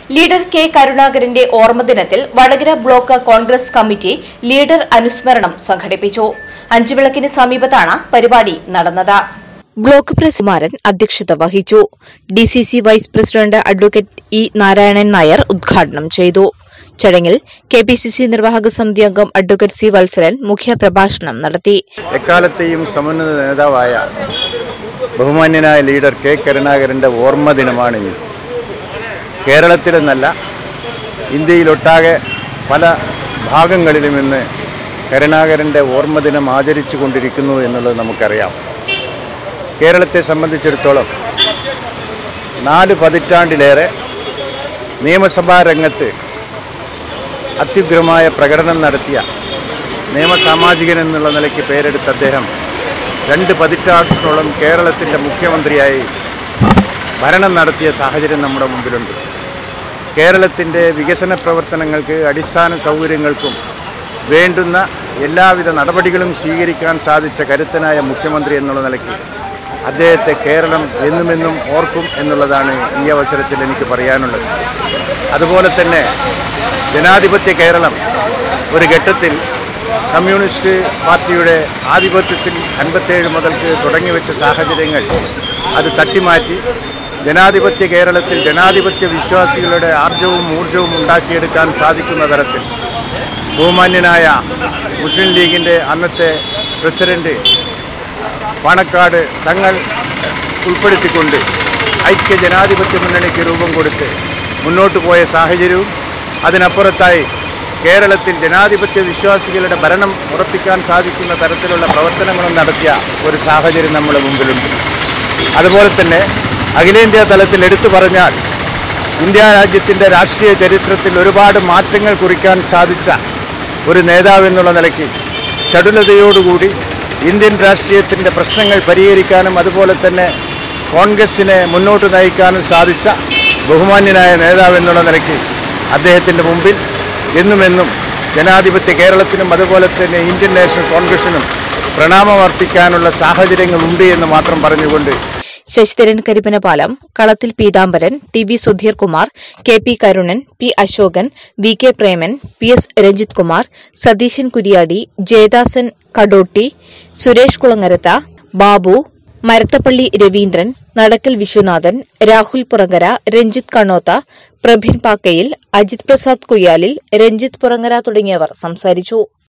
leader K കരുണാകരന്റെ ഓർമ്മദിനത്തിൽ Vadakara block Congress committee leader അനുസ്മരണം സംഘടിപ്പിച്ചു അഞ്ചുവിളക്കിന് സമീപത്താണ് പരിപാടി നടന്നത് ബ്ലോക്ക് പ്രസിഡന്റ് അധ്യക്ഷത വഹിച്ചു DCC vice president advocate E Narayanan Nair ഉദ്ഘാടനം ചെയ്തു ചടങ്ങിൽ കെ പി സി സി നിർവാഹക സമിതി അംഗം അഡ്വക്കേറ്റ് സി വത്സരൻ മുഖ്യപ്രഭാഷണം നടത്തി എക്കാലത്തെയും സമുന്നത നേതാവായ ബഹുമാന്യനായ ലീഡർ കെ കരുണാകരൻ്റെ ഓർമ്മ ദിനമാണ് ഇന്ന് കേരളത്തിലെന്നല്ല ഇന്ത്യയിലൊട്ടാകെ പല ഭാഗങ്ങളിലും ഇന്ന് കരുണാകരൻ്റെ ഓർമ്മ ദിനം ആചരിച്ചു കൊണ്ടിരിക്കുന്നു എന്നുള്ളത് നമുക്കറിയാം കേരളത്തെ സംബന്ധിച്ചിടത്തോളം നാല് പതിറ്റാണ്ടിലേറെ നിയമസഭാ രംഗത്ത് അത്യുഗ്രമായ പ്രകടനം നടത്തിയ നിയമസാമാജികൻ എന്നുള്ള നിലയ്ക്ക് പേരെടുത്ത അദ്ദേഹം രണ്ട് പതിറ്റാണ്ടോളം കേരളത്തിൻ്റെ മുഖ്യമന്ത്രിയായി ഭരണം നടത്തിയ സാഹചര്യം നമ്മുടെ മുമ്പിലുണ്ട് കേരളത്തിൻ്റെ വികസന പ്രവർത്തനങ്ങൾക്ക് അടിസ്ഥാന സൗകര്യങ്ങൾക്കും വേണ്ടുന്ന എല്ലാവിധ നടപടികളും സ്വീകരിക്കാൻ സാധിച്ച കരുത്തനായ മുഖ്യമന്ത്രി എന്നുള്ള നിലയ്ക്ക് അദ്ദേഹത്തെ കേരളം എന്നുമെന്നും ഓർക്കും എന്നുള്ളതാണ് ഈ അവസരത്തിൽ എനിക്ക് പറയാനുള്ളത് അതുപോലെ തന്നെ ജനാധിപത്യ കേരളം ഒരു ഘട്ടത്തിൽ കമ്മ്യൂണിസ്റ്റ് പാർട്ടിയുടെ ആധിപത്യത്തിൽ അൻപത്തേഴ് മുതൽക്ക് തുടങ്ങിവെച്ച സാഹചര്യങ്ങൾ അത് തട്ടിമാറ്റി ജനാധിപത്യ കേരളത്തിൽ ജനാധിപത്യ വിശ്വാസികളുടെ ആർജവും ഊർജവും ഉണ്ടാക്കിയെടുക്കാൻ സാധിക്കുന്ന തരത്തിൽ ബഹുമാന്യനായ മുസ്ലിം ലീഗിൻ്റെ അന്നത്തെ പ്രസിഡന്റ് പാണക്കാട് തങ്ങൾ ഉൾപ്പെടുത്തിക്കൊണ്ട് ഐക്യ ജനാധിപത്യ മുന്നണിക്ക് രൂപം കൊടുത്ത് മുന്നോട്ട് പോയ സാഹചര്യവും അതിനപ്പുറത്തായി കേരളത്തിൽ ജനാധിപത്യ വിശ്വാസികളുടെ ഭരണം ഉറപ്പിക്കാൻ സാധിക്കുന്ന തരത്തിലുള്ള പ്രവർത്തനങ്ങളും നടത്തിയ ഒരു സാഹചര്യം നമ്മുടെ മുമ്പിലുണ്ട് അതുപോലെ തന്നെ അഖിലേന്ത്യാ തലത്തിൽ എടുത്തു പറഞ്ഞാൽ ഇന്ത്യ രാജ്യത്തിൻ്റെ രാഷ്ട്രീയ ചരിത്രത്തിൽ ഒരുപാട് മാറ്റങ്ങൾ കുറിക്കാൻ സാധിച്ച ഒരു നേതാവ് എന്നുള്ള നിലയ്ക്ക് ചടുലതയോടുകൂടി ഇന്ത്യൻ രാഷ്ട്രീയത്തിൻ്റെ പ്രശ്നങ്ങൾ പരിഹരിക്കാനും അതുപോലെ തന്നെ കോൺഗ്രസിനെ മുന്നോട്ട് നയിക്കാനും സാധിച്ച ബഹുമാന്യനായ നേതാവ് എന്നുള്ള നിലയ്ക്ക് അദ്ദേഹത്തിൻ്റെ മുമ്പിൽ എന്നുമെന്നും ജനാധിപത്യ കേരളത്തിനും അതുപോലെ തന്നെ ഇന്ത്യൻ നാഷണൽ കോൺഗ്രസിനും പ്രണാമമർപ്പിക്കാനുള്ള സാഹചര്യങ്ങളുണ്ട് എന്ന് മാത്രം പറഞ്ഞുകൊണ്ട് Sasidharan Karippanapalam Kalathil Peethambaran T V Sudheer Kumar K P Karunan P Ashokan V K Preman P S Ranjith Kumar Satheesan Kuriyadi Jayadasan Kadotti Suresh Kulangarath Babu Marathappally Raveendran Nadakkal Viswanathan Rahul Purangara Ranjith Kannoth Prabhin Pakkayil Ajith Prasad Kuyyalil Ranjith Purangara തുടങ്ങിയവർ സംസാരിച്ചു